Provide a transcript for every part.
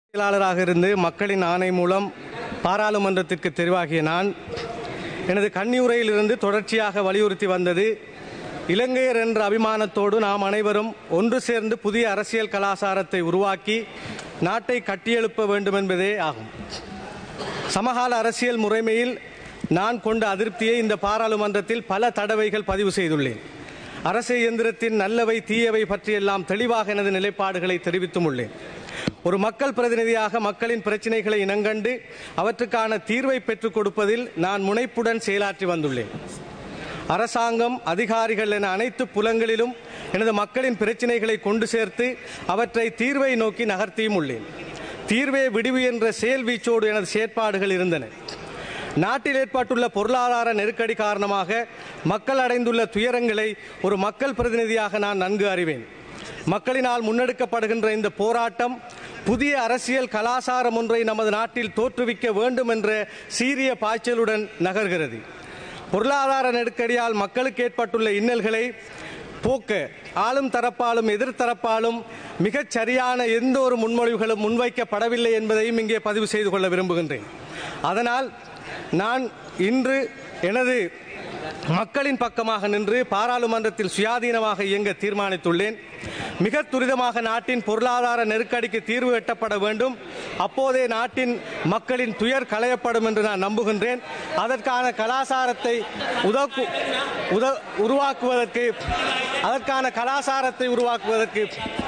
செயலாளராக இருந்து மக்களின் ஆணை மூலம் பாராளுமன்றத்திற்கு தெரிவாகிய நான் எனது கன்னியுரையிலிருந்து தொடர்ச்சியாக வலியுறுத்தி வந்தது இலங்கையர் என்ற அபிமானத்தோடு நாம் அனைவரும் ஒன்று சேர்ந்து புதிய அரசியல் கலாசாரத்தை உருவாக்கி நாட்டை கட்டியெழுப்ப வேண்டும் என்பதே ஆகும் சமகால அரசியல் முறைமையில் நான் கொண்ட அதிருப்தியை இந்த பாராளுமன்றத்தில் பல தடவைகள் பதிவு செய்துள்ளேன் அரசு இயந்திரத்தின் நல்லவை தீயவை பற்றியெல்லாம் தெளிவாக எனது நிலைப்பாடுகளை தெரிவித்தும் உள்ளேன் ஒரு மக்கள் பிரதிநிதியாக மக்களின் பிரச்சினைகளை இனங்கண்டு அவற்றுக்கான தீர்வை பெற்றுக் கொடுப்பதில் நான் முனைப்புடன் செயலாற்றி வந்துள்ளேன் அரசாங்கம் அதிகாரிகள் என அனைத்து புலங்களிலும் எனது மக்களின் பிரச்சினைகளை கொண்டு சேர்த்து அவற்றை தீர்வை நோக்கி நகர்த்தியும் உள்ளேன் தீர்வே விடிவு என்ற செயல் வீச்சோடு எனது செயற்பாடுகள் இருந்தன நாட்டில் ஏற்பட்டுள்ள பொருளாதார நெருக்கடி காரணமாக மக்கள் அடைந்துள்ள துயரங்களை ஒரு மக்கள் பிரதிநிதியாக நான் நன்கு அறிவேன் மக்களினால் முன்னெடுக்கப்படுகின்ற இந்த போராட்டம் புதிய அரசியல் கலாசாரம் ஒன்றை நமது நாட்டில் தோற்றுவிக்க வேண்டும் என்ற சீரிய பாய்ச்சலுடன் நகர்கிறது பொருளாதார நெருக்கடியால் மக்களுக்கு ஏற்பட்டுள்ள இன்னல்களை போக்க ஆளும் தரப்பாலும் எதிர்த்தரப்பாலும் மிகச் சரியான எந்த ஒரு முன்மொழிவுகளும் முன்வைக்கப்படவில்லை என்பதையும் இங்கே பதிவு செய்து கொள்ள விரும்புகின்றேன் அதனால் நான் இன்று எனது மக்களின் பக்கமாக நின்று பாராளுமன்றத்தில் சுயாதீனமாக இயங்க தீர்மானித்துள்ளேன் மிக துரிதமாக நாட்டின் பொருளாதார நெருக்கடிக்கு தீர்வு எட்டப்பட வேண்டும் அப்போதே நாட்டின் மக்களின் துயர் களையப்படும் என்று நான் நம்புகின்றேன் அதற்கான கலாசாரத்தை உதவு உத உருவாக்குவதற்கு அதற்கான கலாசாரத்தை உருவாக்குவதற்கு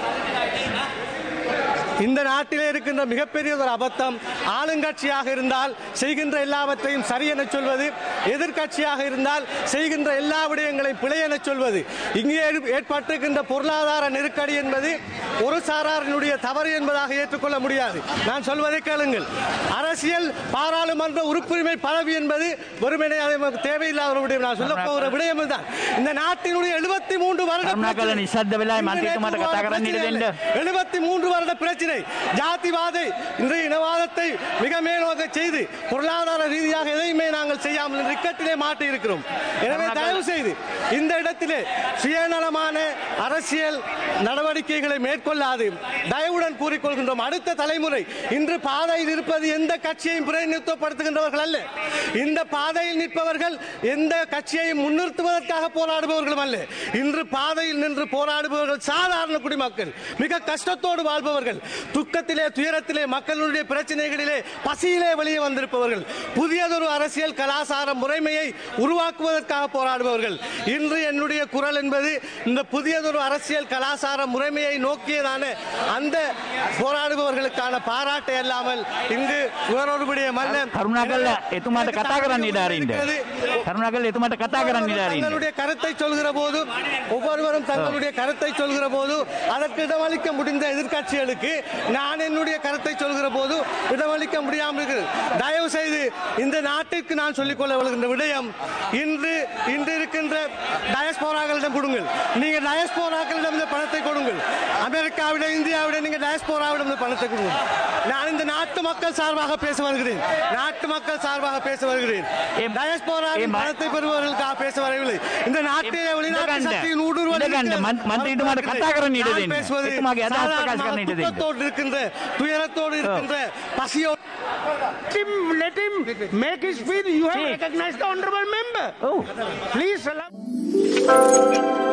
இந்த நாட்டிலே இருக்கின்ற மிகப்பெரிய ஒரு அபத்தம் ஆளுங்கட்சியாக இருந்தால் செய்கின்ற எல்லாவற்றையும் சரி என சொல்வது எதிர்க்கட்சியாக இருந்தால் செய்கின்ற எல்லா விடயங்களையும் பிழை என சொல்வது இங்கே ஏற்ப- ஏற்பட்டிருக்கின்ற பொருளாதார நெருக்கடி என்பது ஒரு சாராரினுடைய தவறு என்பதாக ஏற்றுக்கொள்ள முடியாது நான் சொல்வதை கேளுங்கள் அரசியல் பாராளுமன்ற உறுப்புரிமை பதவி என்பது வெறுமனே அது நமக்கு தேவையில்லாத ஒரு விடயம் நான் சொல்ல போகிற விடயம் தான் இந்த நாட்டினுடைய எழுபத்தி மூன்று வருட කරුණාකර නිශ්ශබ්ද වෙලායි මන්ත්‍රීතුමාට කතා කරන්න ඉඩ දෙන්න. எழுபத்தி மூன்று வருட பிரச்சனை ஜாதிவாதை இன்றைய இனவாதத்தை மிக மேலோக செய்து பொருளாதார ரீதியாக எதையுமே நாங்கள் செய்யாமல் இன்று இக்கட்டிலே மாட்டி இருக்கிறோம் எனவே தயவு செய்து இந்த இடத்திலே சுயநலமான அரசியல் நடவடிக்கைகளை மேற்கொள்ளாது தயவுடன் கூறிக்கொள்கின்றோம் அடுத்த தலைமுறை இன்று பாதையில் இருப்பது எந்த கட்சியையும் பிரதிநிதித்துவப்படுத்துகின்றவர்கள் அல்ல இந்த பாதையில் நிற்பவர்கள் எந்த கட்சியையும் முன்னிறுத்துவதற்காக போராடுபவர்களும் அல்ல இன்று பாதையில் நின்று போராடுபவர்கள் சாதாரண குடிமக்கள் மிக கஷ்டத்தோடு வாழ்பவர்கள் துக்கத்திலே துயரத்திலே மக்களுடைய பிரச்சனைகளிலே பசியிலே வெளியே வந்திருப்பவர்கள் புதியதொரு அரசியல் கலாசார முறைமையை உருவாக்குவதற்காக போராடுபவர்கள் இன்று என்னுடைய குரல் என்பது இந்த புதியதொரு அரசியல் கலாசார முறைமையை நோக்கியதான அந்த போராடுபவர்களுக்கான பாராட்டை அல்லாமல் இங்கு வேறொரு விடயம் அல்ல කරුණාකරලා එතුමාට කතා කරන්න ඉඩ අරින්න. කරුණාකරලා එතුමාට කතා කරන්න ඉඩ අරින්න. தங்களுடைய கருத்தை சொல்கிற போது ஒவ்வொருவரும் தங்களுடைய கருத்தை சொல்கிற போது அதற்கு இடமளிக்க முடிந்த எதிர்க்கட்சிகளுக்கு நான் என்னுடைய கருத்தை சொல்கிற போது இடமளிக்க முடியாமல் இருக்கிறது தயவு செய்து இந்த நாட்டிற்கு நான் சொல்லிக்கொள்ள விழுகின்ற விடயம் இன்று இன்று இருக்கின்ற டயஸ்போராக்களிடம் கொடுங்கள் நீங்க டயஸ்போராக்களிடம் இந்த பணத்தை கொடுங்கள் அமெரிக்காவிட இந்தியாவிட நீங்க டயஸ்போராவிடம் இந்த பணத்தை கொடுங்கள் நான் இந்த நாட்டு மக்கள் சார்பாக பேச வருகிறேன் நாட்டு மக்கள் சார்பாக பேச வருகிறேன் ஏம்- டயஸ்போராவின் ஏம்- பணத்தை பெறுபவர்களுக்காக பேச வரவில்லை இந்த நாட்டிலே வெளிநாட்டு ඉඩ சக்தியின் ஊடுருவல் ඉඩ ගන්න. இருக்கிறது. මන්- මන්ත්‍රීතුමාට කතා කරන්න ඉඩ நான் දෙන්න. பேசுவது එතුමාගේ අදහස් ප්‍රකාශ சாதாரணமாக කරන්න ඉඩ දෙන්න. துக்கத்தோடு இருக்கின்ற துயரத்தோடு இருக்கின்ற பசியோடு Let him, let him make his speech. You have See. recognized the honorable member. ඔව්. Please allow.